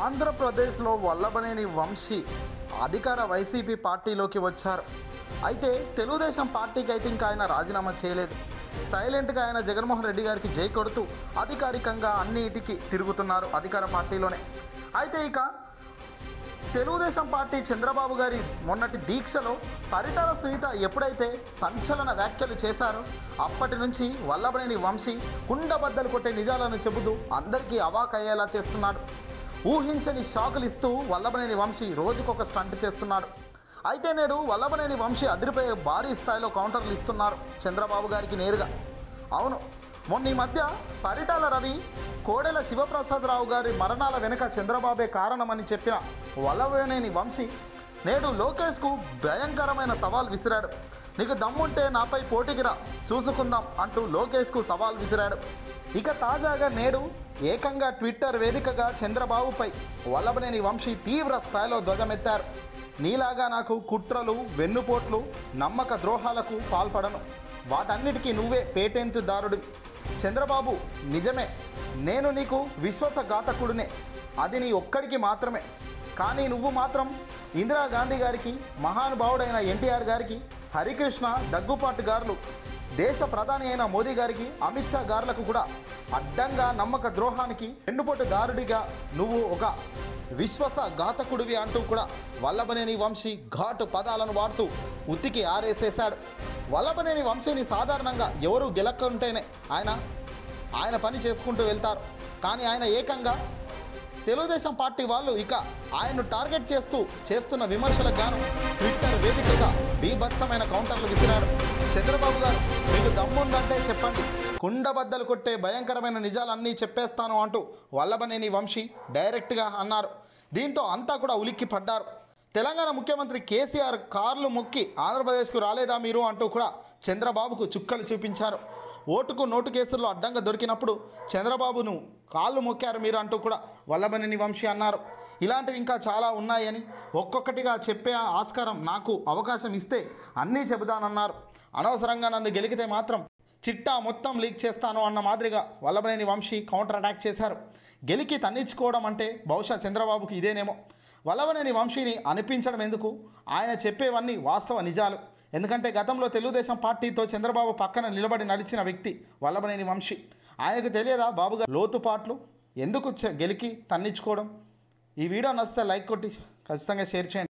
ఆంధ్రప్రదేశ్లో వల్లభనేని వంశీ అధికార వైసీపీ పార్టీలోకి వచ్చారు అయితే తెలుగుదేశం పార్టీకి అయితే ఇంకా ఆయన రాజీనామా చేయలేదు సైలెంట్గా ఆయన జగన్మోహన్ రెడ్డి గారికి జై కొడుతూ అధికారికంగా అన్నిటికీ తిరుగుతున్నారు అధికార పార్టీలోనే అయితే ఇక తెలుగుదేశం పార్టీ చంద్రబాబు గారి మొన్నటి దీక్షలో పరిటాల సునీత ఎప్పుడైతే సంచలన వ్యాఖ్యలు చేశారో అప్పటి నుంచి వల్లభనేని వంశీ కుండబద్దలు కొట్టే నిజాలను చెబుతూ అందరికీ అవాకయ్యేలా చేస్తున్నాడు ఊహించని షాకులు ఇస్తూ వల్లభనేని వంశీ రోజుకొక స్టంట్ చేస్తున్నాడు అయితే నేడు వల్లభనేని వంశీ అదిరిపోయే భారీ స్థాయిలో కౌంటర్లు ఇస్తున్నారు చంద్రబాబు గారికి నేరుగా అవును మొన్న ఈ మధ్య పరిటాల రవి కోడెల శివప్రసాదరావు గారి మరణాల వెనుక చంద్రబాబే కారణమని చెప్పిన వల్లభనేని వంశీ నేడు లోకేష్కు భయంకరమైన సవాల్ విసిరాడు నీకు దమ్ముంటే నాపై పోటీకి రా చూసుకుందాం అంటూ లోకేష్కు సవాల్ విసిరాడు ఇక తాజాగా నేడు ఏకంగా ట్విట్టర్ వేదికగా చంద్రబాబుపై వల్లభనేని వంశీ తీవ్ర స్థాయిలో ధ్వజమెత్తారు నీలాగా నాకు కుట్రలు వెన్నుపోట్లు నమ్మక ద్రోహాలకు పాల్పడను వాటన్నిటికీ నువ్వే పేటెంతుదారుడు చంద్రబాబు నిజమే నేను నీకు విశ్వాసఘాతకుడినే అది నీ ఒక్కడికి మాత్రమే కానీ నువ్వు మాత్రం ఇందిరాగాంధీ గారికి మహానుభావుడైన ఎన్టీఆర్ గారికి హరికృష్ణ దగ్గుపాటు గారులు దేశ ప్రధాని అయిన మోదీ గారికి అమిత్ షా గారులకు కూడా అడ్డంగా నమ్మక ద్రోహానికి దారుడిగా నువ్వు ఒక విశ్వాస ఘాతకుడివి అంటూ కూడా వల్లభనేని వంశీ ఘాటు పదాలను వాడుతూ ఉత్తికి ఆరేసేశాడు వల్లభనేని వంశీని సాధారణంగా ఎవరు గెలక్కుంటేనే ఆయన ఆయన పని చేసుకుంటూ వెళ్తారు కానీ ఆయన ఏకంగా తెలుగుదేశం పార్టీ వాళ్ళు ఇక ఆయన్ను టార్గెట్ చేస్తూ చేస్తున్న విమర్శలకు గాను ట్విట్టర్ వేదికగా బీభత్సమైన కౌంటర్లు విసిరాడు చంద్రబాబు గారు మీకు దమ్ముందంటే చెప్పండి కుండబద్దలు కొట్టే భయంకరమైన నిజాలన్నీ చెప్పేస్తాను అంటూ వల్లభనేని వంశీ డైరెక్ట్గా అన్నారు దీంతో అంతా కూడా ఉలిక్కి పడ్డారు తెలంగాణ ముఖ్యమంత్రి కేసీఆర్ కార్లు మొక్కి ఆంధ్రప్రదేశ్కు రాలేదా మీరు అంటూ కూడా చంద్రబాబుకు చుక్కలు చూపించారు ఓటుకు నోటు కేసుల్లో అడ్డంగా దొరికినప్పుడు చంద్రబాబును కాళ్ళు మొక్కారు మీరు అంటూ కూడా వల్లభనేని వంశీ అన్నారు ఇలాంటివి ఇంకా చాలా ఉన్నాయని ఒక్కొక్కటిగా చెప్పే ఆస్కారం నాకు అవకాశం ఇస్తే అన్నీ చెబుతానన్నారు అనవసరంగా నన్ను గెలికితే మాత్రం చిట్టా మొత్తం లీక్ చేస్తాను అన్న మాదిరిగా వల్లభనేని వంశీ కౌంటర్ అటాక్ చేశారు గెలికి తన్నించుకోవడం అంటే బహుశా చంద్రబాబుకి ఇదేనేమో వల్లభనేని వంశీని అనిపించడం ఎందుకు ఆయన చెప్పేవన్నీ వాస్తవ నిజాలు ఎందుకంటే గతంలో తెలుగుదేశం పార్టీతో చంద్రబాబు పక్కన నిలబడి నడిచిన వ్యక్తి వల్లభనేని వంశీ ఆయనకు తెలియదా బాబుగా లోతుపాట్లు ఎందుకు చె- గెలికి తన్నించుకోవడం ఈ వీడియో నచ్చితే లైక్ కొట్టి ఖచ్చితంగా షేర్ చేయండి